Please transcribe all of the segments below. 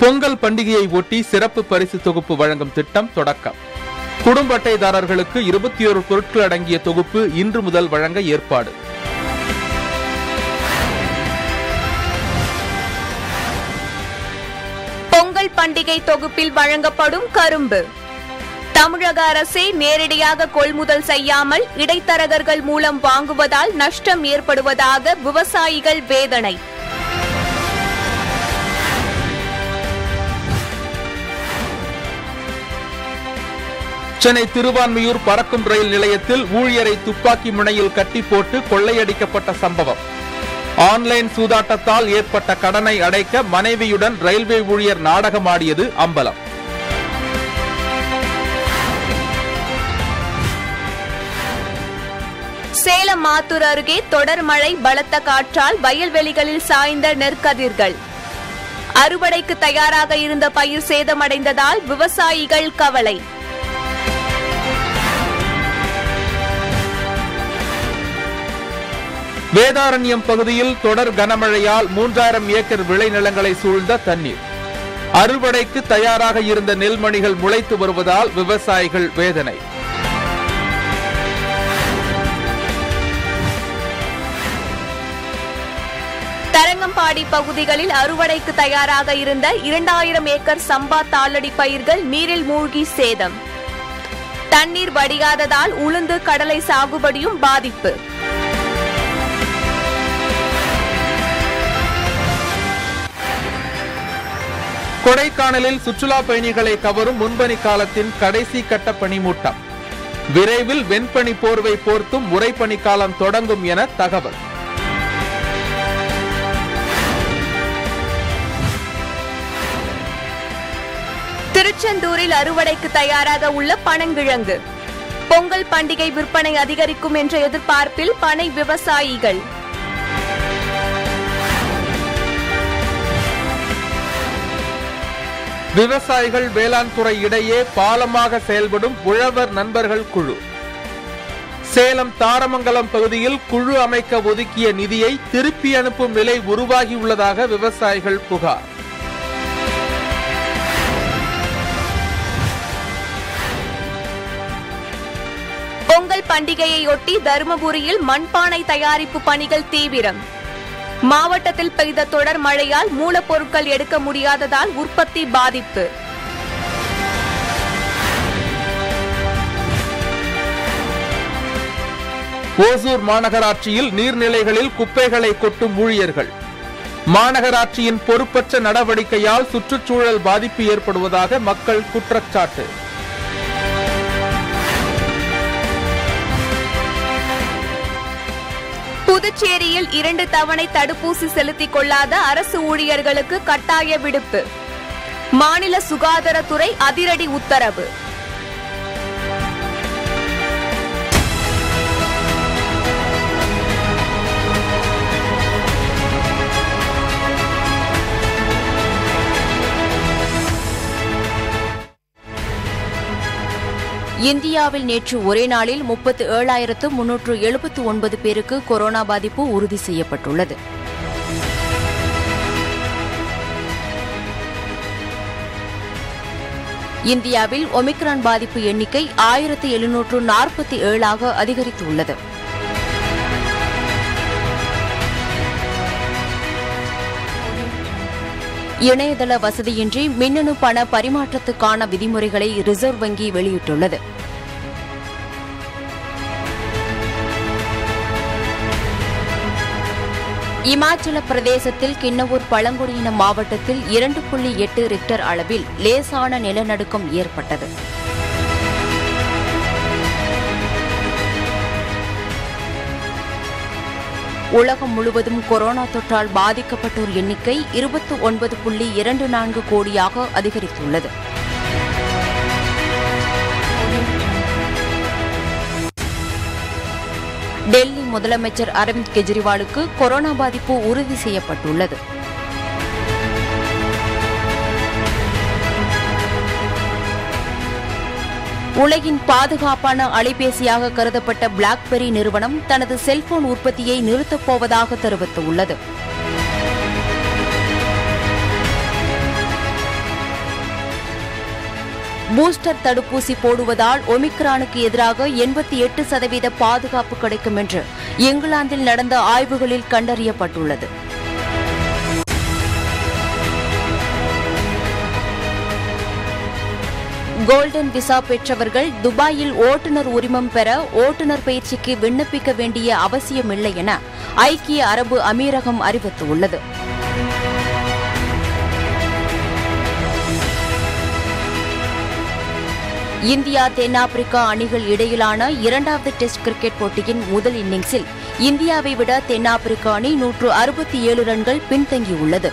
பொங்கல் பண்டிகையை ஒட்டி சிறப்பு பரிசு தொகுப்பு வழங்கும் திட்டம் தொடக்கம் குடும்ப அட்டைதாரர்களுக்கு இருபத்தி ஒரு பொருட்கள் அடங்கிய தொகுப்பு இன்று முதல் வழங்க ஏற்பாடு பொங்கல் பண்டிகை தொகுப்பில் வழங்கப்படும் கரும்பு தமிழக அரசே நேரடியாக கொள்முதல் செய்யாமல் இடைத்தரகர்கள் மூலம் வாங்குவதால் நஷ்டம் ஏற்படுவதாக விவசாயிகள் வேதனை சென்னை திருவான்மியூர் பறக்கும் ரயில் நிலையத்தில் ஊழியரை துப்பாக்கி முனையில் கட்டி போட்டு கொள்ளையடிக்கப்பட்ட சம்பவம் ஆன்லைன் சூதாட்டத்தால் ஏற்பட்ட கடனை அடைக்க மனைவியுடன் ரயில்வே ஊழியர் நாடகமாடியது அம்பலம் சேலம் மாத்தூர் அருகே தொடர் மழை பலத்த காற்றால் வயல்வெளிகளில் சாய்ந்த நெற்கதிர்கள் அறுவடைக்கு தயாராக இருந்த பயிர் சேதமடைந்ததால் விவசாயிகள் கவலை வேதாரண்யம் பகுதியில் தொடர் கனமழையால் மூன்றாயிரம் ஏக்கர் விளைநிலங்களை சூழ்ந்த தண்ணீர் அறுவடைக்கு தயாராக இருந்த நெல்மணிகள் முளைத்து வருவதால் விவசாயிகள் வேதனை தரங்கம்பாடி பகுதிகளில் அறுவடைக்கு தயாராக இருந்த இரண்டாயிரம் ஏக்கர் சம்பா தாளடி பயிர்கள் நீரில் மூழ்கி சேதம் தண்ணீர் வடியாததால் உளுந்து கடலை சாகுபடியும் பாதிப்பு கொடைக்கானலில் சுற்றுலா பயணிகளை கவரும் முன்பனி காலத்தின் கடைசி கட்ட பனிமூட்டம் விரைவில் வெண்பனி போர்வை போர்த்தும் உறைபனி காலம் தொடங்கும் என தகவல் திருச்செந்தூரில் அறுவடைக்கு தயாராக உள்ள பனங்கிழங்கு பொங்கல் பண்டிகை விற்பனை அதிகரிக்கும் என்ற எதிர்பார்ப்பில் பனை விவசாயிகள் விவசாயிகள் வேளாண் துறை இடையே பாலமாக செயல்படும் உழவர் நண்பர்கள் குழு சேலம் தாரமங்கலம் பகுதியில் குழு அமைக்க ஒதுக்கிய நிதியை திருப்பி அனுப்பும் நிலை உருவாகியுள்ளதாக விவசாயிகள் புகார் பொங்கல் பண்டிகையையொட்டி தருமபுரியில் மண்பானை தயாரிப்பு பணிகள் தீவிரம் மாவட்டத்தில் பெய்த தொடர் மழையால் மூலப்பொருட்கள் எடுக்க முடியாததால் உற்பத்தி பாதிப்பு ஓசூர் மாநகராட்சியில் நீர்நிலைகளில் குப்பைகளை கொட்டும் ஊழியர்கள் மாநகராட்சியின் பொறுப்பற்ற நடவடிக்கையால் சுற்றுச்சூழல் பாதிப்பு ஏற்படுவதாக மக்கள் குற்றச்சாட்டு புதுச்சேரியில் இரண்டு தவணை தடுப்பூசி செலுத்திக் கொள்ளாத அரசு ஊழியர்களுக்கு கட்டாய விடுப்பு மாநில சுகாதாரத்துறை அதிரடி உத்தரவு இந்தியாவில் நேற்று ஒரே நாளில் முப்பத்து ஏழாயிரத்து முன்னூற்று எழுபத்து ஒன்பது பேருக்கு கொரோனா பாதிப்பு உறுதி செய்யப்பட்டுள்ளது இந்தியாவில் ஒமிக்ரான் பாதிப்பு எண்ணிக்கை ஆயிரத்து எழுநூற்று நாற்பத்தி ஏழாக அதிகரித்துள்ளது இணையதள வசதியின்றி மின்னணு பண பரிமாற்றத்துக்கான விதிமுறைகளை ரிசர்வ் வங்கி வெளியிட்டுள்ளது இமாச்சல பிரதேசத்தில் கிண்ணவூர் பழங்குடியின மாவட்டத்தில் இரண்டு புள்ளி எட்டு ரிக்டர் அளவில் லேசான நிலநடுக்கம் ஏற்பட்டது உலகம் முழுவதும் கொரோனா தொற்றால் பாதிக்கப்பட்டோர் எண்ணிக்கை இருபத்தி ஒன்பது புள்ளி இரண்டு நான்கு கோடியாக அதிகரித்துள்ளது டெல்லி முதலமைச்சர் அரவிந்த் கெஜ்ரிவாலுக்கு கொரோனா பாதிப்பு உறுதி செய்யப்பட்டுள்ளது உலகின் பாதுகாப்பான அலைபேசியாக கருதப்பட்ட பிளாக்பெரி நிறுவனம் தனது செல்போன் உற்பத்தியை நிறுத்தப் போவதாக தெரிவித்துள்ளது பூஸ்டர் தடுப்பூசி போடுவதால் ஒமிக்ரானுக்கு எதிராக எண்பத்தி எட்டு சதவீத பாதுகாப்பு கிடைக்கும் என்று இங்கிலாந்தில் நடந்த ஆய்வுகளில் கண்டறியப்பட்டுள்ளது கோல்டன் விசா பெற்றவர்கள் துபாயில் ஓட்டுநர் உரிமம் பெற ஓட்டுநர் பயிற்சிக்கு விண்ணப்பிக்க வேண்டிய அவசியமில்லை என ஐக்கிய அரபு அமீரகம் அறிவித்துள்ளது இந்தியா தென்னாப்பிரிக்கா அணிகள் இடையிலான இரண்டாவது டெஸ்ட் கிரிக்கெட் போட்டியின் முதல் இன்னிங்ஸில் இந்தியாவை விட தென்னாப்பிரிக்கா அணி நூற்று அறுபத்தி ஏழு ரன்கள் பின்தங்கியுள்ளது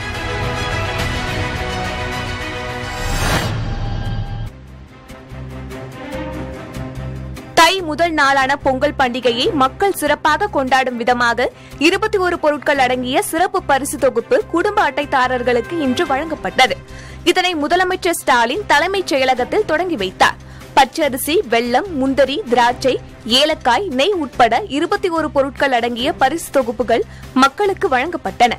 தை முதல் நாளான பொங்கல் பண்டிகையை மக்கள் சிறப்பாக கொண்டாடும் விதமாக இருபத்தி ஒரு பொருட்கள் அடங்கிய சிறப்பு பரிசு தொகுப்பு குடும்ப அட்டைதாரர்களுக்கு இன்று வழங்கப்பட்டது இதனை முதலமைச்சர் ஸ்டாலின் தலைமைச் செயலகத்தில் தொடங்கி வைத்தார் பச்சரிசி வெல்லம் முந்தரி திராட்சை ஏலக்காய் நெய் உட்பட இருபத்தி ஒரு பொருட்கள் அடங்கிய பரிசு தொகுப்புகள் மக்களுக்கு வழங்கப்பட்டன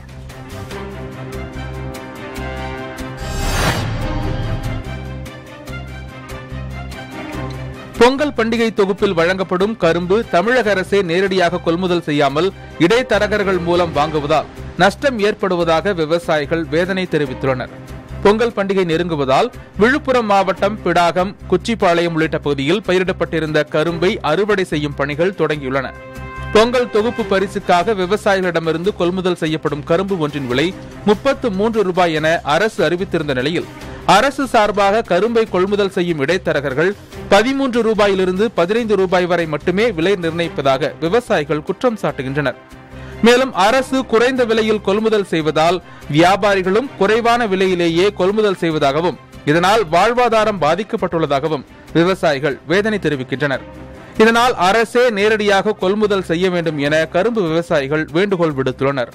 பொங்கல் பண்டிகை தொகுப்பில் வழங்கப்படும் கரும்பு தமிழக அரசே நேரடியாக கொள்முதல் செய்யாமல் இடைத்தரகர்கள் மூலம் வாங்குவதால் நஷ்டம் ஏற்படுவதாக விவசாயிகள் வேதனை தெரிவித்துள்ளனர் பொங்கல் பண்டிகை நெருங்குவதால் விழுப்புரம் மாவட்டம் பிடாகம் குச்சிப்பாளையம் உள்ளிட்ட பகுதியில் பயிரிடப்பட்டிருந்த கரும்பை அறுவடை செய்யும் பணிகள் தொடங்கியுள்ளன பொங்கல் தொகுப்பு பரிசுக்காக விவசாயிகளிடமிருந்து கொள்முதல் செய்யப்படும் கரும்பு ஒன்றின் விலை முப்பத்து மூன்று ரூபாய் என அரசு அறிவித்திருந்த நிலையில் அரசு சார்பாக கரும்பை கொள்முதல் செய்யும் இடைத்தரகர்கள் பதிமூன்று ரூபாயிலிருந்து பதினைந்து ரூபாய் வரை மட்டுமே விலை நிர்ணயிப்பதாக விவசாயிகள் குற்றம் சாட்டுகின்றனர் மேலும் அரசு குறைந்த விலையில் கொள்முதல் செய்வதால் வியாபாரிகளும் குறைவான விலையிலேயே கொள்முதல் செய்வதாகவும் இதனால் வாழ்வாதாரம் பாதிக்கப்பட்டுள்ளதாகவும் விவசாயிகள் வேதனை தெரிவிக்கின்றனர் இதனால் அரசே நேரடியாக கொள்முதல் செய்ய வேண்டும் என கரும்பு விவசாயிகள் வேண்டுகோள் விடுத்துள்ளனர்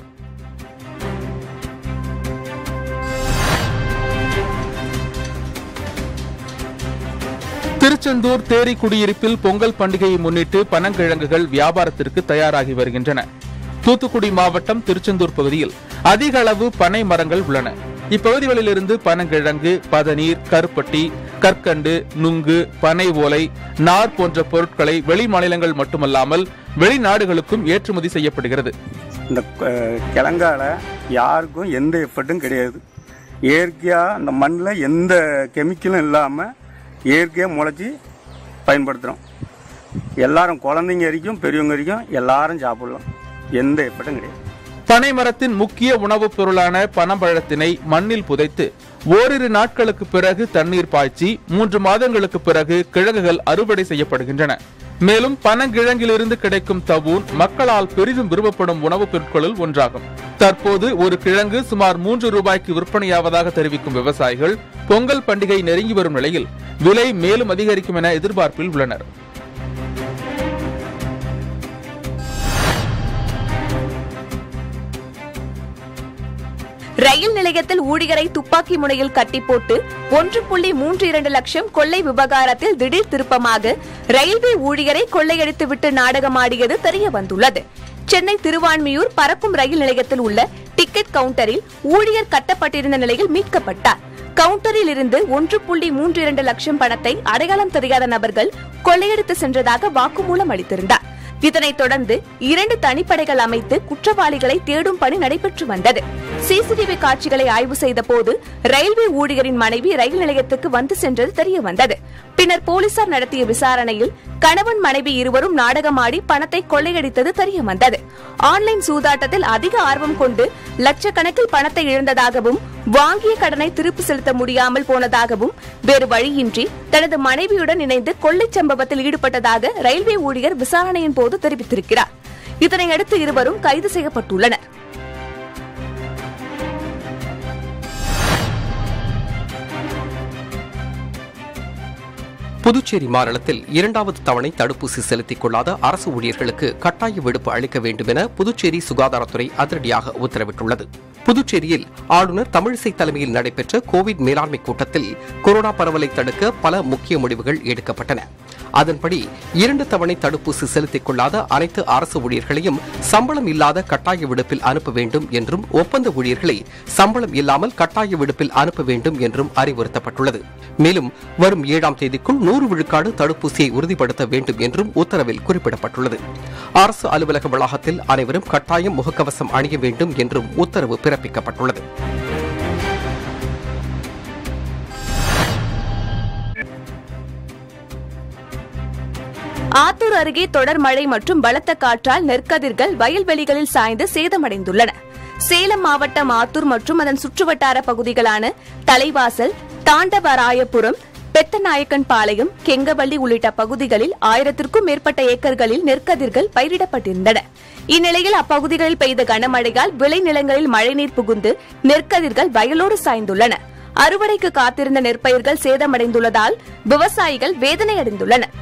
திருச்செந்தூர் தேரி குடியிருப்பில் பொங்கல் பண்டிகையை முன்னிட்டு பனங்கிழங்குகள் வியாபாரத்திற்கு தயாராகி வருகின்றன தூத்துக்குடி மாவட்டம் திருச்செந்தூர் பகுதியில் அதிக அளவு பனை மரங்கள் உள்ளன இப்பகுதிகளிலிருந்து பனங்கிழங்கு பதநீர் கருப்பட்டி கற்கண்டு நுங்கு பனை ஓலை நார் போன்ற பொருட்களை வெளி மாநிலங்கள் மட்டுமல்லாமல் வெளிநாடுகளுக்கும் ஏற்றுமதி செய்யப்படுகிறது இந்த அஹ், கிழங்கால யாருக்கும் எந்த எஃபர்ட்டும் கிடையாது இயற்கையாக அந்த மண்ணில் எந்த கெமிக்கலும் இல்லாமல் இயற்கையாக முளைச்சி பயன்படுத்துகிறோம் எல்லாரும் குழந்தைங்க வரைக்கும் பெரியவங்க வரைக்கும் எல்லாரும் சாப்பிடலாம் எந்த எஃபர்ட்டும் கிடையாது பனை மரத்தின் முக்கிய உணவுப் பொருளான பனம்பழத்தினை மண்ணில் புதைத்து ஓரிரு நாட்களுக்கு பிறகு தண்ணீர் பாய்ச்சி மூன்று மாதங்களுக்கு பிறகு கிழங்குகள் அறுவடை செய்யப்படுகின்றன மேலும் பனங்கிழங்கிலிருந்து கிடைக்கும் தவூன் மக்களால் பெரிதும் விரும்பப்படும் உணவுப் பொருட்களுள் ஒன்றாகும் தற்போது ஒரு கிழங்கு சுமார் மூன்று ரூபாய்க்கு விற்பனையாவதாக தெரிவிக்கும் விவசாயிகள் பொங்கல் பண்டிகை நெருங்கி வரும் நிலையில் விலை மேலும் அதிகரிக்கும் என எதிர்பார்ப்பில் உள்ளனர் ரயில் நிலையத்தில் ஊழியரை துப்பாக்கி முனையில் கட்டி போட்டு ஒன்று புள்ளி மூன்று இரண்டு லட்சம் கொள்ளை விவகாரத்தில் திடீர் திருப்பமாக ரயில்வே ஊழியரை கொள்ளையடித்துவிட்டு நாடகமாடியது தெரிய வந்துள்ளது சென்னை திருவான்மியூர் பறக்கும் ரயில் நிலையத்தில் உள்ள டிக்கெட் கவுண்டரில் ஊழியர் கட்டப்பட்டிருந்த நிலையில் மீட்கப்பட்டார் கவுண்டரில் இருந்து ஒன்று புள்ளி மூன்று இரண்டு லட்சம் பணத்தை அடையாளம் தெரியாத நபர்கள் கொள்ளையடித்து சென்றதாக வாக்குமூலம் அளித்திருந்தார் இதனைத் தொடர்ந்து இரண்டு தனிப்படைகள் அமைத்து குற்றவாளிகளை தேடும் பணி நடைபெற்று வந்தது சிசிடிவி காட்சிகளை ஆய்வு செய்த போது ரயில்வே ஊழியரின் மனைவி ரயில் நிலையத்துக்கு வந்து சென்றது தெரிய வந்தது பின்னர் போலீசார் நடத்திய விசாரணையில் கணவன் மனைவி இருவரும் நாடகமாடி பணத்தை கொள்ளையடித்தது தெரிய வந்தது ஆன்லைன் சூதாட்டத்தில் அதிக ஆர்வம் கொண்டு லட்சக்கணக்கில் பணத்தை இழந்ததாகவும் வாங்கிய கடனை திருப்பி செலுத்த முடியாமல் போனதாகவும் வேறு வழியின்றி தனது மனைவியுடன் இணைந்து கொள்ளைச் சம்பவத்தில் ஈடுபட்டதாக ரயில்வே ஊழியர் விசாரணையின் போது தெரிவித்திருக்கிறார் இதனையடுத்து இருவரும் கைது செய்யப்பட்டுள்ளனர் புதுச்சேரி மாநிலத்தில் இரண்டாவது தவணை தடுப்பூசி செலுத்திக் கொள்ளாத அரசு ஊழியர்களுக்கு கட்டாய விடுப்பு அளிக்க வேண்டும் என புதுச்சேரி சுகாதாரத்துறை அதிரடியாக உத்தரவிட்டுள்ளது புதுச்சேரியில் ஆளுநர் தமிழிசை தலைமையில் நடைபெற்ற கோவிட் மேலாண்மை கூட்டத்தில் கொரோனா பரவலை தடுக்க பல முக்கிய முடிவுகள் எடுக்கப்பட்டன அதன்படி இரண்டு தவணை தடுப்பூசி செலுத்திக் கொள்ளாத அனைத்து அரசு ஊழியர்களையும் சம்பளம் இல்லாத கட்டாய விடுப்பில் அனுப்ப வேண்டும் என்றும் ஒப்பந்த ஊழியர்களை சம்பளம் இல்லாமல் கட்டாய விடுப்பில் அனுப்ப வேண்டும் என்றும் அறிவுறுத்தப்பட்டுள்ளது மேலும் வரும் ஏழாம் தேதிக்குள் நூறு விழுக்காடு தடுப்பூசியை உறுதிப்படுத்த வேண்டும் என்றும் உத்தரவில் குறிப்பிடப்பட்டுள்ளது அரசு அலுவலக வளாகத்தில் அனைவரும் கட்டாயம் முகக்கவசம் அணிய வேண்டும் என்றும் உத்தரவு பிறப்பிக்கப்பட்டுள்ளது ஆத்தூர் அருகே தொடர் மழை மற்றும் பலத்த காற்றால் நெற்கதிர்கள் வயல்வெளிகளில் சாய்ந்து சேதமடைந்துள்ளன சேலம் மாவட்டம் ஆத்தூர் மற்றும் அதன் சுற்றுவட்டார பகுதிகளான தலைவாசல் தாண்டவராயபுரம் பெத்தநாயக்கன் பாளையம் கெங்கவள்ளி உள்ளிட்ட பகுதிகளில் ஆயிரத்திற்கும் மேற்பட்ட ஏக்கர்களில் நெற்கதிர்கள் பயிரிடப்பட்டிருந்தன இந்நிலையில் அப்பகுதிகளில் பெய்த கனமழையால் விளைநிலங்களில் மழைநீர் புகுந்து நெற்கதிர்கள் வயலோடு சாய்ந்துள்ளன அறுவடைக்கு காத்திருந்த நெற்பயிர்கள் சேதமடைந்துள்ளதால் விவசாயிகள் வேதனையடைந்துள்ளனர்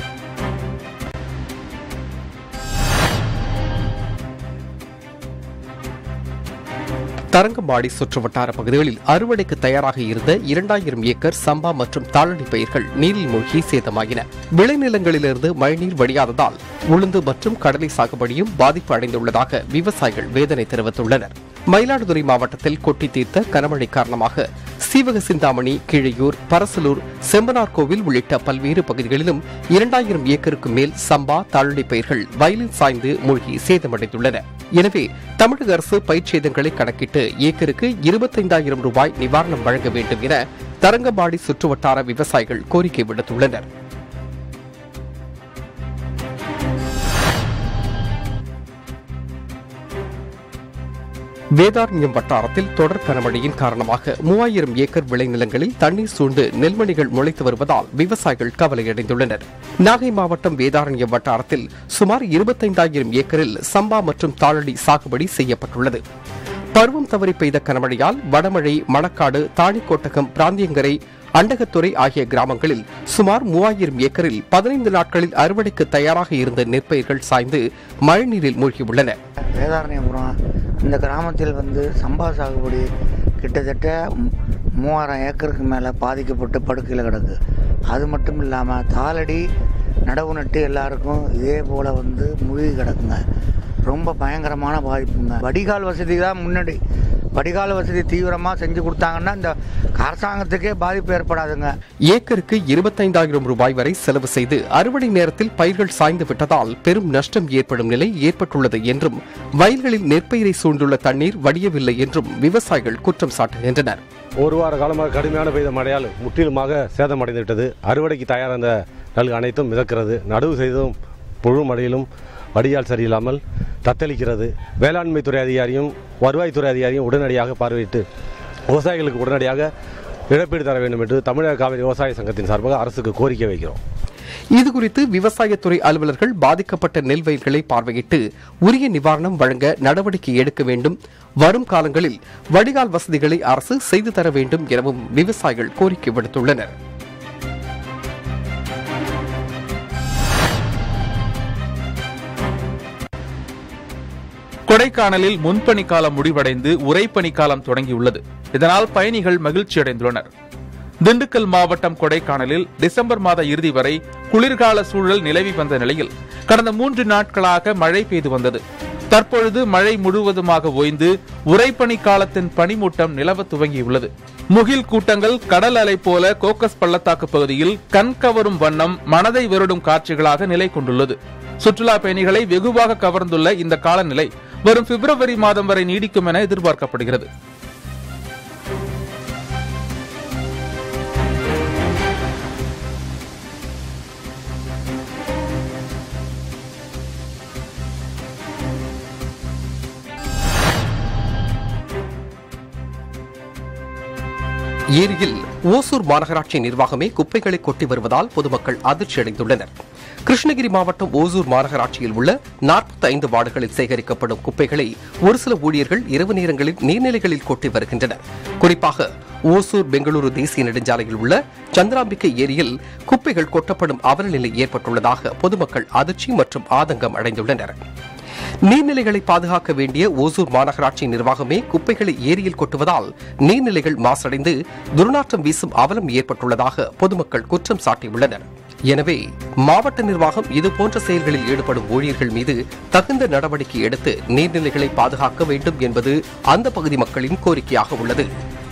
தரங்கம்பாடி சுற்றுவட்டார பகுதிகளில் அறுவடைக்கு தயாராக இருந்த இரண்டாயிரம் ஏக்கர் சம்பா மற்றும் தாளடி பயிர்கள் நீரில் மூழ்கி சேதமாகின விளைநிலங்களிலிருந்து மழைநீர் வடியாததால் உளுந்து மற்றும் கடலை சாகுபடியும் பாதிப்பு அடைந்துள்ளதாக விவசாயிகள் வேதனை தெரிவித்துள்ளனர் மயிலாடுதுறை மாவட்டத்தில் கொட்டி தீர்த்த கனமழை காரணமாக சீவக சிந்தாமணி கீழையூர் பரசலூர் செம்பனார் கோவில் உள்ளிட்ட பல்வேறு பகுதிகளிலும் இரண்டாயிரம் ஏக்கருக்கு மேல் சம்பா தாளடி பயிர்கள் வயலில் சாய்ந்து மூழ்கி சேதமடைந்துள்ளன எனவே தமிழக அரசு பயிர்ச்சேதங்களை கணக்கிட்டு ஏக்கருக்கு இருபத்தைந்தாயிரம் ரூபாய் நிவாரணம் வழங்க வேண்டும் என தரங்கம்பாடி சுற்றுவட்டார விவசாயிகள் கோரிக்கை விடுத்துள்ளனர் வேதாரண்யம் வட்டாரத்தில் தொடர் கனமழையின் காரணமாக மூவாயிரம் ஏக்கர் விளைநிலங்களில் தண்ணீர் சூழ்ந்து நெல்மணிகள் முளைத்து வருவதால் விவசாயிகள் கவலையடைந்துள்ளனர் நாகை மாவட்டம் வேதாரண்யம் வட்டாரத்தில் சுமார் இருபத்தைந்தாயிரம் ஏக்கரில் சம்பா மற்றும் தாளடி சாகுபடி செய்யப்பட்டுள்ளது பருவம் தவறி பெய்த கனமழையால் வடமழை மணக்காடு தாணிக்கோட்டகம் பிராந்தியங்கரை அண்டகத்துறை ஆகிய கிராமங்களில் சுமார் மூவாயிரம் ஏக்கரில் பதினைந்து நாட்களில் அறுவடைக்கு தயாராக இருந்த நெற்பயிர்கள் சாய்ந்து மழைநீரில் மூழ்கியுள்ளன வேதாரண்யபுரம் இந்த கிராமத்தில் வந்து சம்பா சாகுபடி கிட்டத்தட்ட மூ- மூவாயிரம் ஏக்கருக்கு மேலே பாதிக்கப்பட்டு படுக்கையில் கிடக்கு அது மட்டும் இல்லாமல் தாளடி நடவு நட்டு எல்லாருக்கும் இதே போல் வந்து மூழ்கி கிடக்குங்க ரொம்ப பயங்கரமான பாதிப்புங்க வடிகால் வசதி தான் முன்னாடி வடிகால் வசதி தீவிரமாக செஞ்சு கொடுத்தாங்கன்னா இந்த அரசாங்கத்துக்கே பாதிப்பு ஏற்படாதுங்க ஏக்கருக்கு இருபத்தைந்தாயிரம் ரூபாய் வரை செலவு செய்து அறுவடை நேரத்தில் பயிர்கள் சாய்ந்து விட்டதால் பெரும் நஷ்டம் ஏற்படும் நிலை ஏற்பட்டுள்ளது என்றும் வயல்களில் நெற்பயிரை சூழ்ந்துள்ள தண்ணீர் வடியவில்லை என்றும் விவசாயிகள் குற்றம் சாட்டுகின்றனர் ஒரு வார காலமாக கடுமையான பெய்த மழையால் முற்றிலுமாக சேதமடைந்து விட்டது அறுவடைக்கு தயாரான நெல் அனைத்தும் மிதக்கிறது நடவு செய்தும் புழு மழையிலும் வடிகால் சரியில்லாமல் தத்தளிக்கிறது வேளாண்மை துறை அதிகாரியும் வருவாய்த்துறை அதிகாரியும் உடனடியாக பார்வையிட்டு விவசாயிகளுக்கு உடனடியாக இழப்பீடு தர வேண்டும் என்று தமிழக காவிரி விவசாய சங்கத்தின் சார்பாக அரசுக்கு கோரிக்கை வைக்கிறோம் இதுகுறித்து விவசாயத்துறை அலுவலர்கள் பாதிக்கப்பட்ட நெல் வயல்களை பார்வையிட்டு உரிய நிவாரணம் வழங்க நடவடிக்கை எடுக்க வேண்டும் வரும் காலங்களில் வடிகால் வசதிகளை அரசு செய்து தர வேண்டும் எனவும் விவசாயிகள் கோரிக்கை விடுத்துள்ளனர் கொடைக்கானலில் முன்பனி காலம் முடிவடைந்து உறைபனி காலம் தொடங்கியுள்ளது இதனால் பயணிகள் மகிழ்ச்சி அடைந்துள்ளனர் திண்டுக்கல் மாவட்டம் கொடைக்கானலில் டிசம்பர் மாத இறுதி வரை குளிர்கால சூழல் நிலவி வந்த நிலையில் கடந்த மூன்று நாட்களாக மழை பெய்து வந்தது தற்பொழுது மழை முழுவதுமாக ஓய்ந்து உறைபனி காலத்தின் பனிமூட்டம் நிலவ துவங்கியுள்ளது முகில் கூட்டங்கள் கடல் அலை போல கோக்கஸ் பள்ளத்தாக்கு பகுதியில் கண்கவரும் வண்ணம் மனதை வருடும் காட்சிகளாக நிலை கொண்டுள்ளது சுற்றுலா பயணிகளை வெகுவாக கவர்ந்துள்ள இந்த காலநிலை வரும் பிப்ரவரி மாதம் வரை நீடிக்கும் என எதிர்பார்க்கப்படுகிறது ஏரியில் ஓசூர் மாநகராட்சி நிர்வாகமே குப்பைகளை கொட்டி வருவதால் பொதுமக்கள் அதிர்ச்சியடைந்துள்ளனர் கிருஷ்ணகிரி மாவட்டம் ஓசூர் மாநகராட்சியில் உள்ள 45 ஐந்து வார்டுகளில் சேகரிக்கப்படும் குப்பைகளை ஒரு சில ஊழியர்கள் இரவு நேரங்களில் நீர்நிலைகளில் கொட்டி வருகின்றனர் குறிப்பாக ஓசூர் பெங்களூரு தேசிய நெடுஞ்சாலையில் உள்ள சந்திராம்பிகை ஏரியில் குப்பைகள் கொட்டப்படும் அவலநிலை ஏற்பட்டுள்ளதாக பொதுமக்கள் அதிர்ச்சி மற்றும் ஆதங்கம் அடைந்துள்ளனர் நீர்நிலைகளை பாதுகாக்க வேண்டிய ஓசூர் மாநகராட்சி நிர்வாகமே குப்பைகளை ஏரியில் கொட்டுவதால் நீர்நிலைகள் மாசடைந்து துர்நாற்றம் வீசும் அவலம் ஏற்பட்டுள்ளதாக பொதுமக்கள் குற்றம் சாட்டியுள்ளனர் எனவே மாவட்ட நிர்வாகம் இதுபோன்ற செயல்களில் ஈடுபடும் ஊழியர்கள் மீது தகுந்த நடவடிக்கை எடுத்து நீர்நிலைகளை பாதுகாக்க வேண்டும் என்பது அந்த பகுதி மக்களின் கோரிக்கையாக உள்ளது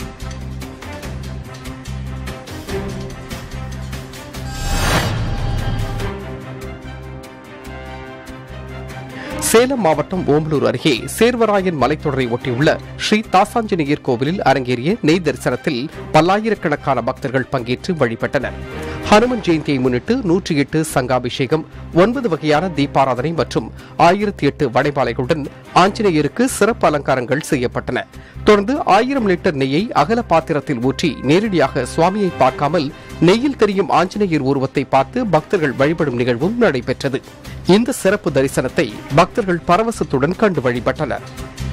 சேலம் மாவட்டம் ஓமலூர் அருகே சேர்வராயன் மலைத்தொடரை ஒட்டியுள்ள ஸ்ரீ தாசாஞ்சநேயர் கோவிலில் அரங்கேறிய நெய் தரிசனத்தில் பல்லாயிரக்கணக்கான பக்தர்கள் பங்கேற்று வழிபட்டனர் ஹனுமன் ஜெயந்தியை முன்னிட்டு நூற்றி எட்டு சங்காபிஷேகம் ஒன்பது வகையான தீபாராதனை மற்றும் ஆயிரத்தி எட்டு வடைபாலைகளுடன் ஆஞ்சநேயருக்கு சிறப்பு அலங்காரங்கள் செய்யப்பட்டன தொடர்ந்து ஆயிரம் லிட்டர் நெய்யை அகல பாத்திரத்தில் ஊற்றி நேரடியாக சுவாமியை பார்க்காமல் நெய்யில் தெரியும் ஆஞ்சநேயர் உருவத்தை பார்த்து பக்தர்கள் வழிபடும் நிகழ்வும் நடைபெற்றது இந்த சிறப்பு தரிசனத்தை பக்தர்கள் பரவசத்துடன் கண்டு வழிபட்டனர்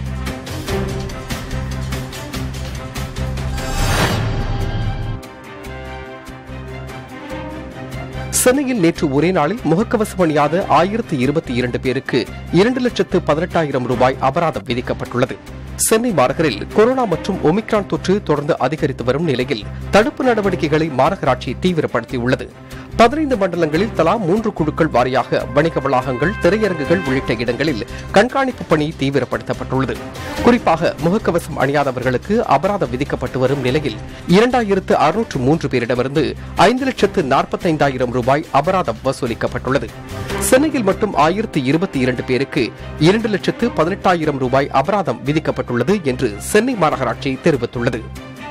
சென்னையில் நேற்று ஒரே நாளில் முகக்கவசம் அணியாத ஆயிரத்து இருபத்தி இரண்டு பேருக்கு இரண்டு லட்சத்து பதினெட்டாயிரம் ரூபாய் அபராதம் விதிக்கப்பட்டுள்ளது சென்னை மாநகரில் கொரோனா மற்றும் ஒமிக்ரான் தொற்று தொடர்ந்து அதிகரித்து வரும் நிலையில் தடுப்பு நடவடிக்கைகளை மாநகராட்சி தீவிரப்படுத்தியுள்ளது பதினைந்து மண்டலங்களில் தலா மூன்று குழுக்கள் வாரியாக வணிக வளாகங்கள் திரையரங்குகள் உள்ளிட்ட இடங்களில் கண்காணிப்பு பணி தீவிரப்படுத்தப்பட்டுள்ளது குறிப்பாக முகக்கவசம் அணியாதவர்களுக்கு அபராதம் விதிக்கப்பட்டு வரும் நிலையில் இரண்டாயிரத்து அறுநூற்று மூன்று பேரிடமிருந்து ஐந்து லட்சத்து நாற்பத்தைந்தாயிரம் ரூபாய் அபராதம் வசூலிக்கப்பட்டுள்ளது சென்னையில் மட்டும் ஆயிரத்து இருபத்தி இரண்டு பேருக்கு இரண்டு லட்சத்து பதினெட்டாயிரம் ரூபாய் அபராதம் விதிக்கப்பட்டுள்ளது என்று சென்னை மாநகராட்சி தெரிவித்துள்ளது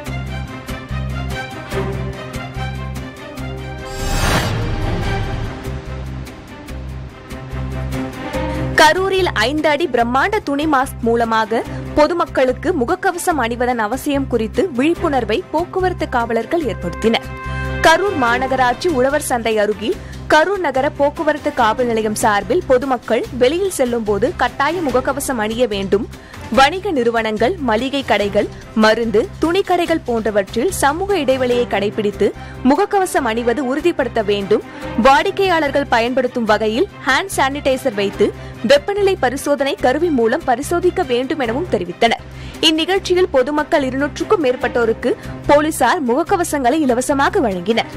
கரூரில் ஐந்து அடி பிரம்மாண்ட துணி மாஸ்க் மூலமாக பொதுமக்களுக்கு முகக்கவசம் அணிவதன் அவசியம் குறித்து விழிப்புணர்வை போக்குவரத்து காவலர்கள் ஏற்படுத்தினர் கரூர் மாநகராட்சி உழவர் சந்தை அருகில் கரூர் நகர போக்குவரத்து காவல் நிலையம் சார்பில் பொதுமக்கள் வெளியில் செல்லும் போது கட்டாய முகக்கவசம் அணிய வேண்டும் வணிக நிறுவனங்கள் மளிகை கடைகள் மருந்து துணிக்கடைகள் போன்றவற்றில் சமூக இடைவெளியை கடைபிடித்து முகக்கவசம் அணிவது உறுதிப்படுத்த வேண்டும் வாடிக்கையாளர்கள் பயன்படுத்தும் வகையில் ஹேண்ட் சானிடைசர் வைத்து வெப்பநிலை பரிசோதனை கருவி மூலம் பரிசோதிக்க வேண்டும் எனவும் தெரிவித்தனர் இந்நிகழ்ச்சியில் பொதுமக்கள் இருநூற்றுக்கும் மேற்பட்டோருக்கு போலீசார் முகக்கவசங்களை இலவசமாக வழங்கினர்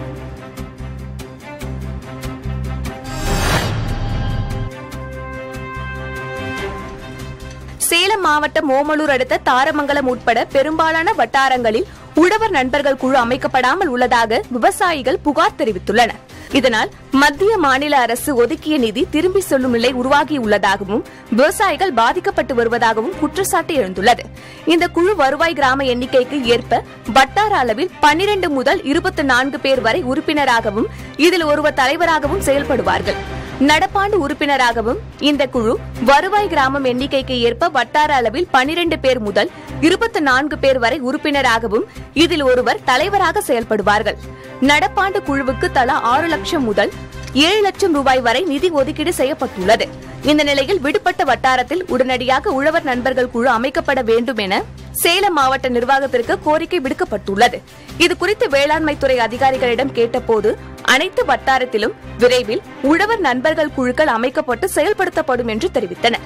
சேலம் மாவட்டம் ஓமலூர் அடுத்த தாரமங்கலம் உட்பட பெரும்பாலான வட்டாரங்களில் உழவர் நண்பர்கள் குழு அமைக்கப்படாமல் உள்ளதாக விவசாயிகள் புகார் தெரிவித்துள்ளனர் இதனால் மத்திய மாநில அரசு ஒதுக்கிய நிதி திரும்பி சொல்லும் நிலை உருவாகியுள்ளதாகவும் விவசாயிகள் பாதிக்கப்பட்டு வருவதாகவும் குற்றச்சாட்டு எழுந்துள்ளது இந்த குழு வருவாய் கிராம எண்ணிக்கைக்கு ஏற்ப வட்டார அளவில் பன்னிரண்டு முதல் இருபத்தி நான்கு பேர் வரை உறுப்பினராகவும் இதில் ஒருவர் தலைவராகவும் செயல்படுவார்கள் நடப்பாண்டு உறுப்பினராகவும் இந்த குழு வருவாய் கிராமம் எண்ணிக்கைக்கு ஏற்ப வட்டார அளவில் பனிரெண்டு பேர் முதல் இருபத்தி நான்கு பேர் வரை உறுப்பினராகவும் இதில் ஒருவர் தலைவராக செயல்படுவார்கள் நடப்பாண்டு குழுவுக்கு தலா ஆறு லட்சம் முதல் ஏழு லட்சம் ரூபாய் வரை நிதி ஒதுக்கீடு செய்யப்பட்டுள்ளது இந்த நிலையில் விடுபட்ட வட்டாரத்தில் உடனடியாக உழவர் நண்பர்கள் குழு அமைக்கப்பட வேண்டும் என சேலம் மாவட்ட நிர்வாகத்திற்கு கோரிக்கை விடுக்கப்பட்டுள்ளது இது குறித்து வேளாண்மை துறை அதிகாரிகளிடம் கேட்டபோது அனைத்து வட்டாரத்திலும் விரைவில் உழவர் நண்பர்கள் குழுக்கள் அமைக்கப்பட்டு செயல்படுத்தப்படும் என்று தெரிவித்தனர்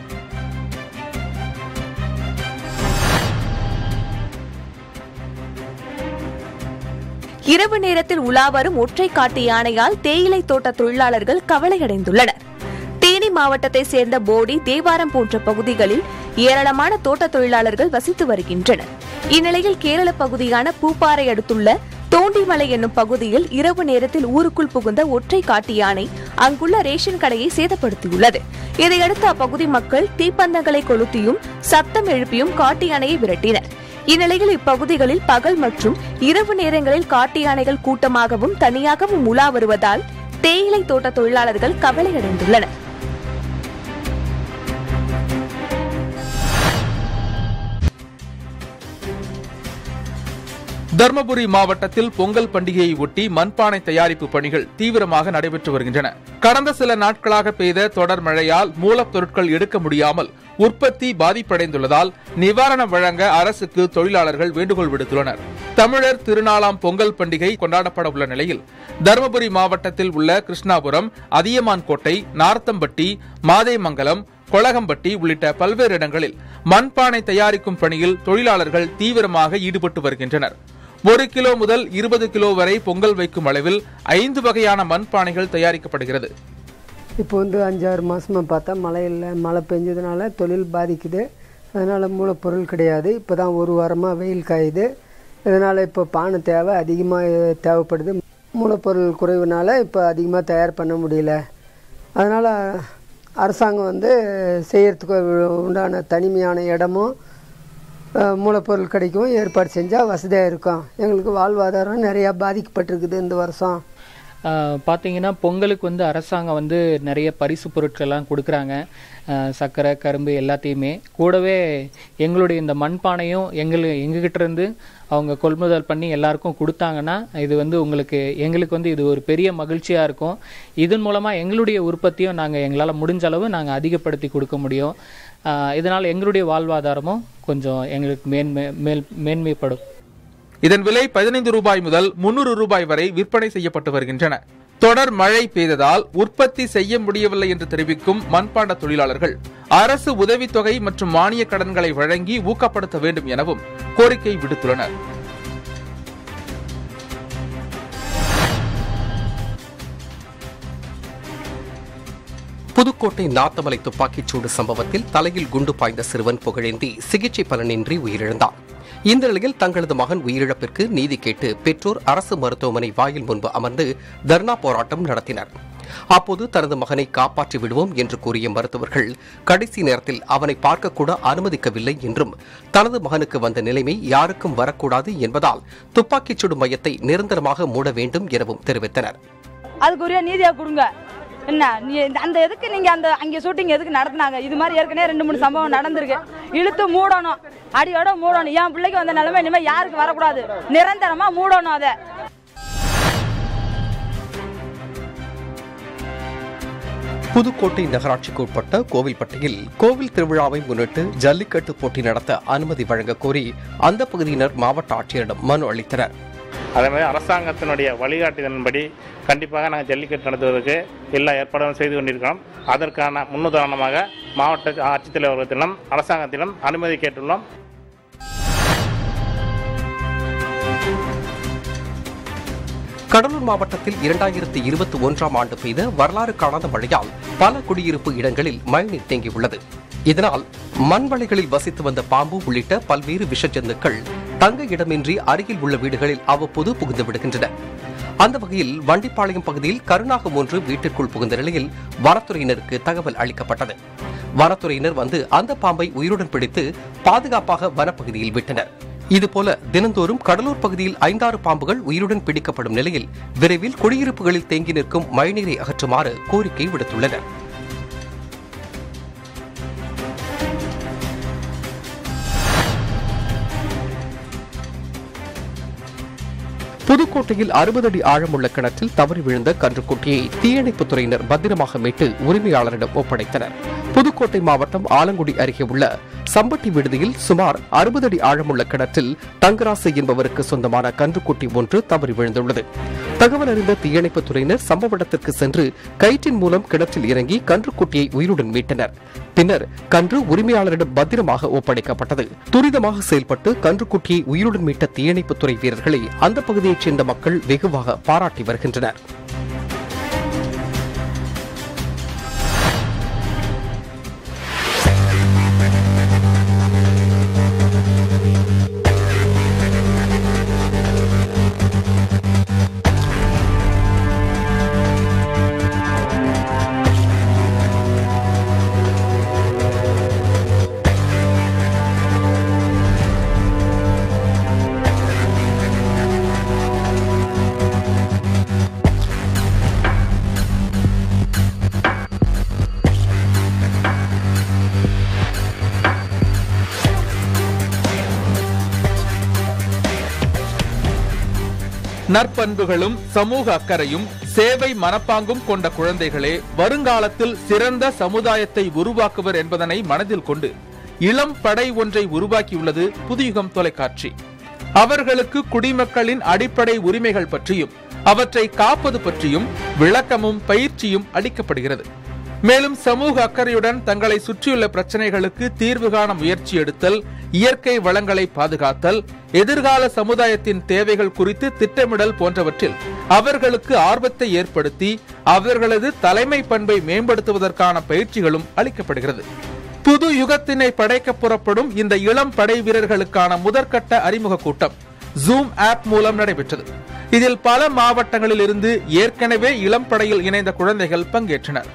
இரவு நேரத்தில் உலாவரும் ஒற்றை காட்டு யானையால் தேயிலை தோட்ட தொழிலாளர்கள் கவலையடைந்துள்ளனர் தேனி மாவட்டத்தை சேர்ந்த போடி தேவாரம் போன்ற பகுதிகளில் ஏராளமான தோட்ட தொழிலாளர்கள் வசித்து வருகின்றனர் இந்நிலையில் கேரள பகுதியான பூப்பாறை அடுத்துள்ள தோண்டிமலை என்னும் பகுதியில் இரவு நேரத்தில் ஊருக்குள் புகுந்த ஒற்றை காட்டு யானை அங்குள்ள ரேஷன் கடையை சேதப்படுத்தியுள்ளது இதையடுத்து அப்பகுதி மக்கள் தீப்பந்தங்களை கொளுத்தியும் சத்தம் எழுப்பியும் காட்டு யானையை விரட்டினர் இந்நிலையில் இப்பகுதிகளில் பகல் மற்றும் இரவு நேரங்களில் காட்டு யானைகள் கூட்டமாகவும் தனியாகவும் உலா வருவதால் தேயிலை தோட்ட தொழிலாளர்கள் கவலையடைந்துள்ளனர் தர்மபுரி மாவட்டத்தில் பொங்கல் பண்டிகையை ஒட்டி மண்பானை தயாரிப்பு பணிகள் தீவிரமாக நடைபெற்று வருகின்றன கடந்த சில நாட்களாக பெய்த தொடர் மழையால் மூலப்பொருட்கள் எடுக்க முடியாமல் உற்பத்தி பாதிப்படைந்துள்ளதால் நிவாரணம் வழங்க அரசுக்கு தொழிலாளர்கள் வேண்டுகோள் விடுத்துள்ளனர் தமிழர் திருநாளாம் பொங்கல் பண்டிகை கொண்டாடப்பட உள்ள நிலையில் தருமபுரி மாவட்டத்தில் உள்ள கிருஷ்ணாபுரம் அதியமான் கோட்டை நார்த்தம்பட்டி மாதேமங்கலம் கொளகம்பட்டி உள்ளிட்ட பல்வேறு இடங்களில் மண்பானை தயாரிக்கும் பணியில் தொழிலாளர்கள் தீவிரமாக ஈடுபட்டு வருகின்றனர் ஒரு கிலோ முதல் இருபது கிலோ வரை பொங்கல் வைக்கும் அளவில் ஐந்து வகையான மண்பானைகள் தயாரிக்கப்படுகிறது இப்போ வந்து அஞ்சாறு மாதமாக பார்த்தா மழை இல்லை மழை பெஞ்சதுனால தொழில் பாதிக்குது அதனால் மூலப்பொருள் கிடையாது இப்போ தான் ஒரு வாரமாக வெயில் காயுது இதனால் இப்போ பானை தேவை அதிகமாக தேவைப்படுது மூலப்பொருள் குறைவுனால இப்போ அதிகமாக தயார் பண்ண முடியல அதனால் அரசாங்கம் வந்து செய்யறதுக்கு உண்டான தனிமையான இடமும் அஹ், மூலப்பொருள் கிடைக்கும் ஏற்பாடு செஞ்சால் வசதியாக இருக்கும் எங்களுக்கு வாழ்வாதாரம் நிறையா பாதிக்கப்பட்டிருக்குது இந்த வருஷம் ஆஹ் பார்த்தீங்கன்னா பொங்கலுக்கு வந்து அரசாங்கம் வந்து நிறைய பரிசு பொருட்கள்லாம் கொடுக்குறாங்க ஆஹ் சர்க்கரை கரும்பு எல்லாத்தையுமே கூடவே எங்களுடைய இந்த மண்பானையும் எங்கள் எங்ககிட்ட இருந்து அவங்க கொள்முதல் பண்ணி எல்லாருக்கும் கொடுத்தாங்கன்னா இது வந்து உங்களுக்கு எங்களுக்கு வந்து இது ஒரு பெரிய மகிழ்ச்சியாக இருக்கும் இதன் மூலமாக எங்களுடைய உற்பத்தியும் நாங்கள் எங்களால் முடிஞ்ச அளவு நாங்கள் அதிகப்படுத்தி கொடுக்க முடியும் ஆஹ் இதனால் எங்களுடைய வாழ்வாதாரமும் கொஞ்சம் எங்களுக்கு மேன்மை மேல் மேன்மைப்படும் இதன் விலை பதினைந்து ரூபாய் முதல் முன்னூறு ரூபாய் வரை விற்பனை செய்யப்பட்டு வருகின்றன தொடர் மழை பெய்ததால் உற்பத்தி செய்ய முடியவில்லை என்று தெரிவிக்கும் மண்பாண்ட தொழிலாளர்கள் அரசு உதவித்தொகை மற்றும் மானிய கடன்களை வழங்கி ஊக்கப்படுத்த வேண்டும் எனவும் கோரிக்கை விடுத்துள்ளனர் புதுக்கோட்டை நாத்தமலை துப்பாக்கிச் சூடு சம்பவத்தில் தலையில் குண்டு பாய்ந்த சிறுவன் புகழேந்தி சிகிச்சை பலனின்றி உயிரிழந்தார் இந்த நிலையில் தங்களது மகன் உயிரிழப்பிற்கு நீதி கேட்டு பெற்றோர் அரசு மருத்துவமனை வாயில் முன்பு அமர்ந்து தர்ணா போராட்டம் நடத்தினர் அப்போது தனது மகனை காப்பாற்றி விடுவோம் என்று கூறிய மருத்துவர்கள் கடைசி நேரத்தில் அவனை பார்க்கக்கூட அனுமதிக்கவில்லை என்றும் தனது மகனுக்கு வந்த நிலைமை யாருக்கும் வரக்கூடாது என்பதால் துப்பாக்கிச் சூடு மையத்தை நிரந்தரமாக மூட வேண்டும் எனவும் தெரிவித்தனர் அதுக்குரிய நீதியா கொடுங்க என்ன நீ அந்த எதுக்கு நீங்க அந்த அங்க ஷூட்டிங் எதுக்கு நடத்துனாங்க இது மாதிரி ஏற்கனவே ரெண்டு மூணு சம்பவம் நடந்திருக்கு இழுத்து மூடணும் அடியோட மூடணும் என் பிள்ளைக்கு வந்த நிலைமை இனிமே யாருக்கு வரக்கூடாது நிரந்தரமா மூடணும் அதை புதுக்கோட்டை நகராட்சிக்கு உட்பட்ட கோவில்பட்டியில் கோவில் திருவிழாவை முன்னிட்டு ஜல்லிக்கட்டு போட்டி நடத்த அனுமதி வழங்க கோரி அந்த பகுதியினர் மாவட்ட ஆட்சியரிடம் மனு அளித்தனர் அதே மாதிரி அரசாங்கத்தினுடைய வழிகாட்டுதலின்படி கண்டிப்பாக நாங்கள் ஜல்லிக்கட்டு நடத்துவதற்கு எல்லா ஏற்பாடும் செய்து கொண்டிருக்கிறோம் அதற்கான முன்னுதாரணமாக மாவட்ட ஆட்சித்தலைவர்களிடம் அரசாங்கத்திடம் அனுமதி கேட்டுள்ளோம் கடலூர் மாவட்டத்தில் இரண்டாயிரத்தி இருபத்தி ஒன்றாம் ஆண்டு பெய்த வரலாறு காணாத மழையால் பல குடியிருப்பு இடங்களில் மழைநீர் தேங்கியுள்ளது இதனால் மண்வளைகளில் வசித்து வந்த பாம்பு உள்ளிட்ட பல்வேறு விஷஜந்துக்கள் தங்க இடமின்றி அருகில் உள்ள வீடுகளில் அவ்வப்போது புகுந்து விடுகின்றன அந்த வகையில் வண்டிப்பாளையம் பகுதியில் கருநாகம் ஒன்று வீட்டிற்குள் புகுந்த நிலையில் வனத்துறையினருக்கு தகவல் அளிக்கப்பட்டது வனத்துறையினர் வந்து அந்த பாம்பை உயிருடன் பிடித்து பாதுகாப்பாக வனப்பகுதியில் விட்டனர் இதுபோல தினந்தோறும் கடலூர் பகுதியில் ஐந்தாறு பாம்புகள் உயிருடன் பிடிக்கப்படும் நிலையில் விரைவில் குடியிருப்புகளில் தேங்கி நிற்கும் மழைநீரை அகற்றுமாறு கோரிக்கை விடுத்துள்ளனர் புதுக்கோட்டையில் அறுபது அடி ஆழமுள்ள கிணற்றில் தவறி விழுந்த கன்றுக்குட்டியை தீயணைப்புத் துறையினர் பத்திரமாக மீட்டு உரிமையாளரிடம் ஒப்படைத்தனர் புதுக்கோட்டை மாவட்டம் ஆலங்குடி அருகே உள்ள சம்பட்டி விடுதியில் சுமார் அறுபது அடி ஆழமுள்ள கிணற்றில் தங்கராசு என்பவருக்கு சொந்தமான கன்றுக்குட்டி ஒன்று தவறி விழுந்துள்ளது தகவல் அறிந்த தீயணைப்புத் துறையினர் சம்பவ இடத்திற்கு சென்று கயிற்றின் மூலம் கிணற்றில் இறங்கி கன்றுக்குட்டியை உயிருடன் மீட்டனர் பின்னர் கன்று உரிமையாளரிடம் பத்திரமாக ஒப்படைக்கப்பட்டது துரிதமாக செயல்பட்டு கன்றுக்குட்டியை உயிருடன் மீட்ட தீயணைப்புத்துறை வீரர்களை அந்த பகுதியைச் சேர்ந்த மக்கள் வெகுவாக பாராட்டி வருகின்றனர் நற்பண்புகளும் சமூக அக்கறையும் சேவை மனப்பாங்கும் கொண்ட குழந்தைகளே வருங்காலத்தில் சிறந்த சமுதாயத்தை உருவாக்குவர் என்பதனை மனதில் கொண்டு இளம் படை ஒன்றை உருவாக்கியுள்ளது புதுயுகம் தொலைக்காட்சி அவர்களுக்கு குடிமக்களின் அடிப்படை உரிமைகள் பற்றியும் அவற்றை காப்பது பற்றியும் விளக்கமும் பயிற்சியும் அளிக்கப்படுகிறது மேலும் சமூக அக்கறையுடன் தங்களை சுற்றியுள்ள பிரச்சனைகளுக்கு தீர்வு காண முயற்சி எடுத்தல் இயற்கை வளங்களை பாதுகாத்தல் எதிர்கால சமுதாயத்தின் தேவைகள் குறித்து திட்டமிடல் போன்றவற்றில் அவர்களுக்கு ஆர்வத்தை ஏற்படுத்தி அவர்களது தலைமை பண்பை மேம்படுத்துவதற்கான பயிற்சிகளும் அளிக்கப்படுகிறது புது யுகத்தினை படைக்க புறப்படும் இந்த இளம் படை வீரர்களுக்கான முதற்கட்ட அறிமுக கூட்டம் ஜூம் ஆப் மூலம் நடைபெற்றது இதில் பல மாவட்டங்களில் இருந்து ஏற்கனவே இளம் படையில் இணைந்த குழந்தைகள் பங்கேற்றனர்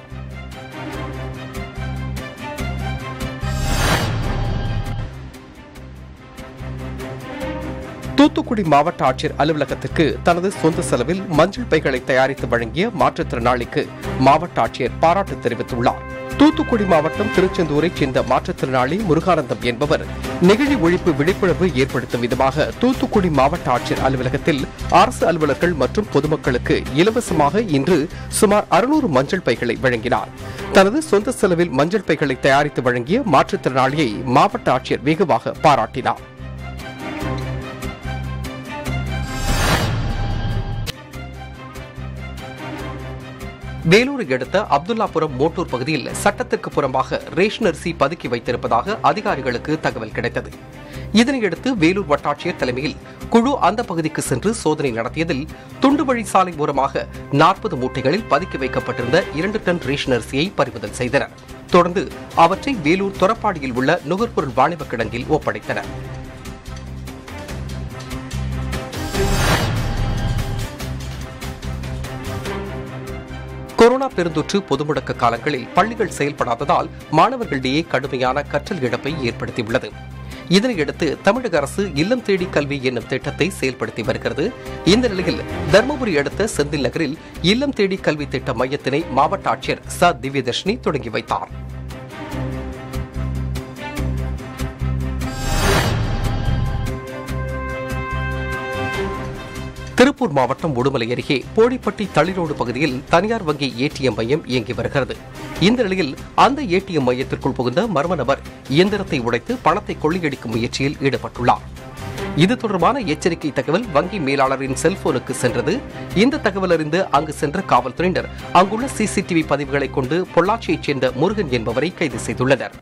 தூத்துக்குடி மாவட்ட ஆட்சியர் அலுவலகத்திற்கு தனது சொந்த செலவில் மஞ்சள் பைகளை தயாரித்து வழங்கிய மாற்றுத்திறனாளிக்கு மாவட்ட ஆட்சியர் பாராட்டு தெரிவித்துள்ளார் தூத்துக்குடி மாவட்டம் திருச்செந்தூரைச் சேர்ந்த மாற்றுத்திறனாளி முருகானந்தம் என்பவர் நெகிழி ஒழிப்பு விழிப்புணர்வு ஏற்படுத்தும் விதமாக தூத்துக்குடி மாவட்ட ஆட்சியர் அலுவலகத்தில் அரசு அலுவலர்கள் மற்றும் பொதுமக்களுக்கு இலவசமாக இன்று சுமார் அறுநூறு மஞ்சள் பைகளை வழங்கினார் தனது சொந்த செலவில் மஞ்சள் பைகளை தயாரித்து வழங்கிய மாற்றுத்திறனாளியை மாவட்ட ஆட்சியர் வெகுவாக பாராட்டினார் வேலூரை அடுத்த அப்துல்லாபுரம் மோட்டூர் பகுதியில் சட்டத்திற்கு புறம்பாக ரேஷன் அரிசி பதுக்கி வைத்திருப்பதாக அதிகாரிகளுக்கு தகவல் கிடைத்தது இதனையடுத்து வேலூர் வட்டாட்சியர் தலைமையில் குழு அந்த பகுதிக்கு சென்று சோதனை நடத்தியதில் துண்டு வழி சாலை ஓரமாக நாற்பது மூட்டைகளில் பதுக்கி வைக்கப்பட்டிருந்த இரண்டு டன் ரேஷன் அரிசியை பறிமுதல் செய்தனர் தொடர்ந்து அவற்றை வேலூர் தொரப்பாடியில் உள்ள நுகர்பொருள் வாணிப கிடங்கில் ஒப்படைத்தனர் கொரோனா பெருந்தொற்று பொது முடக்க காலங்களில் பள்ளிகள் செயல்படாததால் மாணவர்களிடையே கடுமையான கற்றல் இழப்பை ஏற்படுத்தியுள்ளது இதனையடுத்து தமிழக அரசு இல்லம் தேடி கல்வி என்னும் திட்டத்தை செயல்படுத்தி வருகிறது இந்த நிலையில் தருமபுரி அடுத்த செந்தில் நகரில் இல்லம் தேடி கல்வி திட்ட மையத்தினை மாவட்ட ஆட்சியர் ச திவ்யதர்ஷினி தொடங்கி வைத்தார் திருப்பூர் மாவட்டம் உடுமலை அருகே போடிப்பட்டி தளிரோடு பகுதியில் தனியார் வங்கி ஏடிஎம் மையம் இயங்கி வருகிறது இந்த நிலையில் அந்த ஏடிஎம் மையத்திற்குள் புகுந்த மர்ம நபர் இயந்திரத்தை உடைத்து பணத்தை கொள்ளையடிக்கும் முயற்சியில் ஈடுபட்டுள்ளார் இது தொடர்பான எச்சரிக்கை தகவல் வங்கி மேலாளரின் செல்போனுக்கு சென்றது இந்த தகவல் அறிந்து அங்கு சென்ற காவல்துறையினர் அங்குள்ள சிசிடிவி பதிவுகளை கொண்டு பொள்ளாச்சியைச் சேர்ந்த முருகன் என்பவரை கைது செய்துள்ளனர்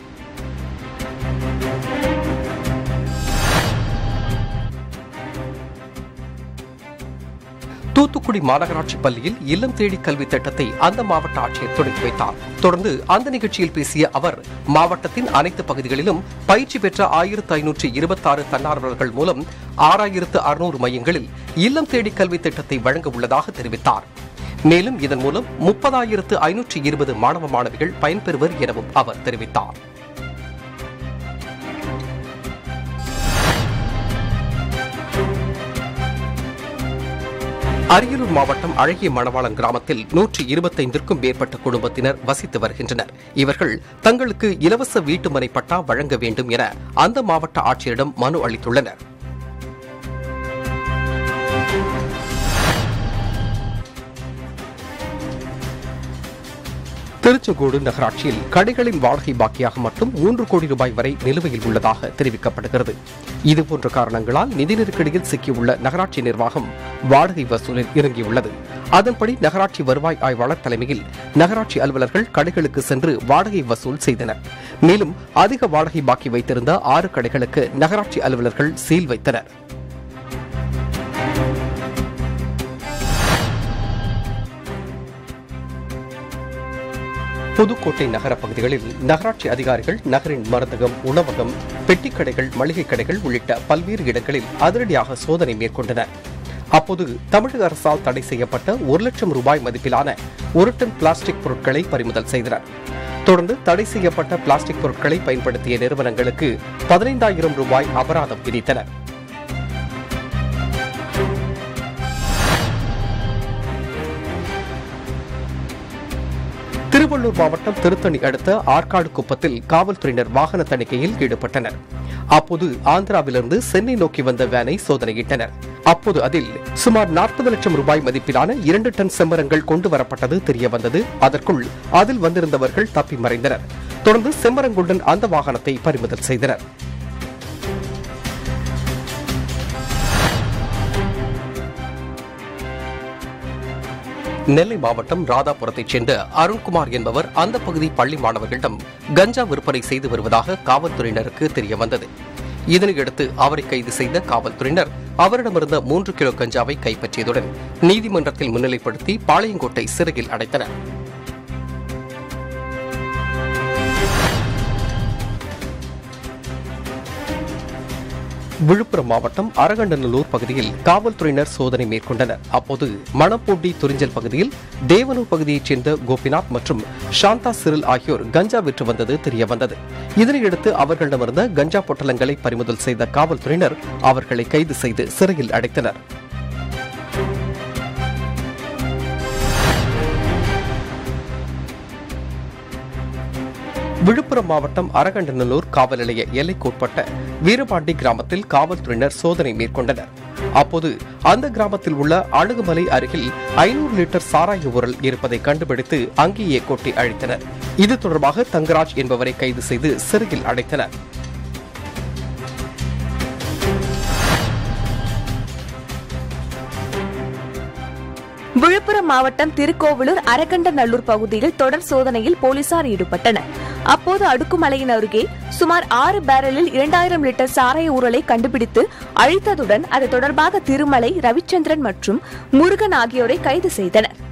தூத்துக்குடி மாநகராட்சி பள்ளியில் இல்லம் தேடி கல்வி திட்டத்தை அந்த மாவட்ட ஆட்சியர் தொடங்கி வைத்தார் தொடர்ந்து அந்த நிகழ்ச்சியில் பேசிய அவர் மாவட்டத்தின் அனைத்து பகுதிகளிலும் பயிற்சி பெற்ற ஆயிரத்து ஐநூற்று இருபத்தாறு தன்னார்வலர்கள் மூலம் ஆறாயிரத்து அறுநூறு மையங்களில் இல்லம் தேடி கல்வி திட்டத்தை வழங்க உள்ளதாக தெரிவித்தார் மேலும் இதன் மூலம் முப்பதாயிரத்து ஐநூற்று இருபது மாணவ மாணவிகள் பயன்பெறுவர் எனவும் அவர் தெரிவித்தார் அரியலூர் மாவட்டம் அழகிய மணவாளன் கிராமத்தில் நூற்றி இருபத்தைந்திற்கும் மேற்பட்ட குடும்பத்தினர் வசித்து வருகின்றனர் இவர்கள் தங்களுக்கு இலவச வீட்டுமனை பட்டா வழங்க வேண்டும் என அந்த மாவட்ட ஆட்சியரிடம் மனு அளித்துள்ளனர் திருச்செங்கோடு நகராட்சியில் கடைகளின் வாடகை பாக்கியாக மட்டும் மூன்று கோடி ரூபாய் வரை நிலுவையில் உள்ளதாக தெரிவிக்கப்படுகிறது இதுபோன்ற காரணங்களால் நிதி நெருக்கடியில் சிக்கியுள்ள நகராட்சி நிர்வாகம் வாடகை வசூலில் இறங்கியுள்ளது அதன்படி நகராட்சி வருவாய் ஆய்வாளர் தலைமையில் நகராட்சி அலுவலர்கள் கடைகளுக்கு சென்று வாடகை வசூல் செய்தனர் மேலும் அதிக வாடகை பாக்கி வைத்திருந்த ஆறு கடைகளுக்கு நகராட்சி அலுவலர்கள் சீல் வைத்தனர் புதுக்கோட்டை நகர பகுதிகளில் நகராட்சி அதிகாரிகள் நகரின் மருந்தகம் உணவகம் பெட்டிக்கடைகள் மளிகை கடைகள் உள்ளிட்ட பல்வேறு இடங்களில் அதிரடியாக சோதனை மேற்கொண்டனர் அப்போது தமிழக அரசால் தடை செய்யப்பட்ட ஒரு லட்சம் ரூபாய் மதிப்பிலான ஒரு டன் பிளாஸ்டிக் பொருட்களை பறிமுதல் செய்தனர் தொடர்ந்து தடை செய்யப்பட்ட பிளாஸ்டிக் பொருட்களை பயன்படுத்திய நிறுவனங்களுக்கு பதினைந்தாயிரம் ரூபாய் அபராதம் விதித்தனர் திருவள்ளூர் மாவட்டம் திருத்தணி அடுத்த ஆற்காடு குப்பத்தில் காவல்துறையினர் வாகன தணிக்கையில் ஈடுபட்டனர் அப்போது ஆந்திராவிலிருந்து சென்னை நோக்கி வந்த வேனை சோதனையிட்டனர் அப்போது அதில் சுமார் நாற்பது லட்சம் ரூபாய் மதிப்பிலான இரண்டு டன் செம்மரங்கள் கொண்டு வரப்பட்டது தெரிய வந்தது அதற்குள் அதில் வந்திருந்தவர்கள் தப்பி மறைந்தனர் தொடர்ந்து செம்மரங்களுடன் அந்த வாகனத்தை பறிமுதல் செய்தனர் நெல்லை மாவட்டம் ராதாபுரத்தைச் சேர்ந்த அருண்குமார் என்பவர் அந்த பகுதி பள்ளி மாணவர்களிடம் கஞ்சா விற்பனை செய்து வருவதாக காவல்துறையினருக்கு தெரிய வந்தது இதனையடுத்து அவரை கைது செய்த காவல்துறையினர் அவரிடமிருந்த மூன்று கிலோ கஞ்சாவை கைப்பற்றியதுடன் நீதிமன்றத்தில் முன்னிலைப்படுத்தி பாளையங்கோட்டை சிறையில் அடைத்தனர் விழுப்புரம் மாவட்டம் அரகண்டநல்லூர் பகுதியில் காவல்துறையினர் சோதனை மேற்கொண்டனர் அப்போது மணப்பூண்டி துறிஞ்சல் பகுதியில் தேவனூர் பகுதியைச் சேர்ந்த கோபிநாத் மற்றும் சாந்தா சிறில் ஆகியோர் கஞ்சா விற்று வந்தது தெரியவந்தது இதனையடுத்து அவர்களிடமிருந்த கஞ்சா பொட்டலங்களை பறிமுதல் செய்த காவல்துறையினர் அவர்களை கைது செய்து சிறையில் அடைத்தனர் விழுப்புரம் மாவட்டம் அரகண்டநல்லூர் காவல் நிலைய எல்லைக்குட்பட்ட வீரபாண்டி கிராமத்தில் காவல்துறையினர் சோதனை மேற்கொண்டனர் அப்போது அந்த கிராமத்தில் உள்ள அழுகுமலை அருகில் ஐநூறு லிட்டர் சாராய உரல் இருப்பதை கண்டுபிடித்து அங்கேயே கொட்டி அழித்தனர் இது தொடர்பாக தங்கராஜ் என்பவரை கைது செய்து சிறையில் அடைத்தனர் விழுப்புரம் மாவட்டம் திருக்கோவிலூர் அரகண்டநல்லூர் பகுதியில் தொடர் சோதனையில் போலீசார் ஈடுபட்டனர் அப்போது அடுக்குமலையின் அருகே சுமார் ஆறு பேரலில் இரண்டாயிரம் லிட்டர் சாராய ஊரலை கண்டுபிடித்து அழித்ததுடன் அது தொடர்பாக திருமலை ரவிச்சந்திரன் மற்றும் முருகன் ஆகியோரை கைது செய்தனர்